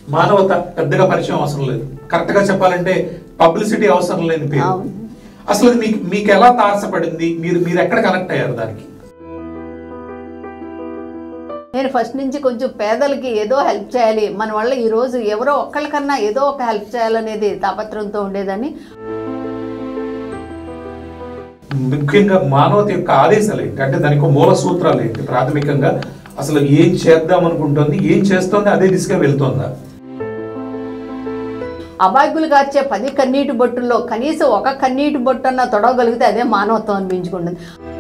మానవత పెద్దగా పరిచయం అవసరం లేదు కరెక్ట్ గా చెప్పాలంటే పబ్లిసిటీ అవసరం లేని పేరు అవును. అసలు అది మీకు మీకు ఎలా తారసపడింది మీరు మీరు ఎక్కడ కనెక్ట్ అయ్యారు దానికి నేను ఫస్ట్ నుంచి కొంచెం పేదలకి ఏదో హెల్ప్ చేయాలి మన వల్ల ఈరోజు ఎవరో ఒక్కళ్ళకన్నా ఏదో ఒక హెల్ప్ చేయాలనేది తాపత్రంతో ఉండేదని ముఖ్యంగా మానవత యొక్క ఆదేశాలు ఏంటి అంటే దానికి ఒక మూల సూత్రాలు ఏంటి ప్రాథమికంగా అసలు ఏం చేద్దాం అనుకుంటుంది ఏం చేస్తోంది అదే దిశగా వెళ్తోందా అబాగ్యులు కార్చే పది కన్నీటి బొట్టుల్లో కనీసం ఒక కన్నీటి బొట్టు అన్న తొడవగలిగితే అదే మానవత్వం అనిపించుకుంటుంది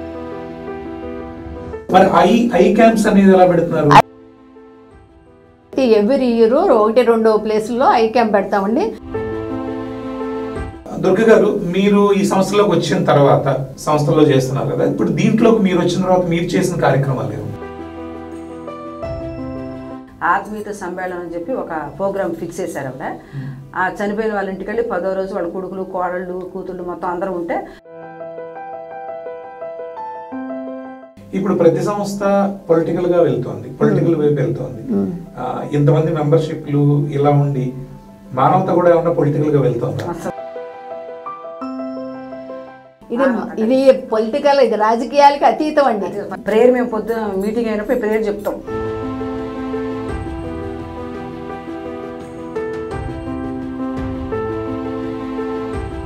మరి ఐ ఐ క్యాంప్స్ అనేది ఎలా పెడుతున్నారు ఎవ్రీ ఇయర్ ఒకటి రెండు ప్లేసుల్లో ఐ క్యాంప్ పెడతామండి దుర్గ గారు మీరు ఈ సంస్థలోకి వచ్చిన తర్వాత సంస్థలో చేస్తున్నారు కదా ఇప్పుడు దీంట్లోకి మీరు వచ్చిన తర్వాత మీరు చేసిన కార్యక్రమాలు ఏమి ఆత్మీయత సమ్మేళనం అని చెప్పి ఒక ప్రోగ్రామ్ ఫిక్స్ చేశారు ఆవిడ ఆ చనిపోయిన వాళ్ళ ఇంటికి వెళ్ళి పదో రోజు వాళ్ళ కొడుకులు కోడళ్ళు కూతుళ్ళు మొత్తం అందరూ ఉంటే ఇప్పుడు ప్రతి సంస్థ పొలిటికల్ గా వెళ్తోంది పొలిటికల్ వైపు వెళ్తోంది ఆ, ఇంతమంది మెంబర్షిప్లు ఇలా ఉండి మానవత కూడా ఏమన్నా పొలిటికల్ గా వెళ్తోందా అసలు ఇది ఇది పొలిటికల్ ఇది రాజకీయాలకి అతీతం అండి ప్రేయర్ మేము పొద్దున మీటింగ్ అయినప్పుడు ప్రేయర్ చెప్తాం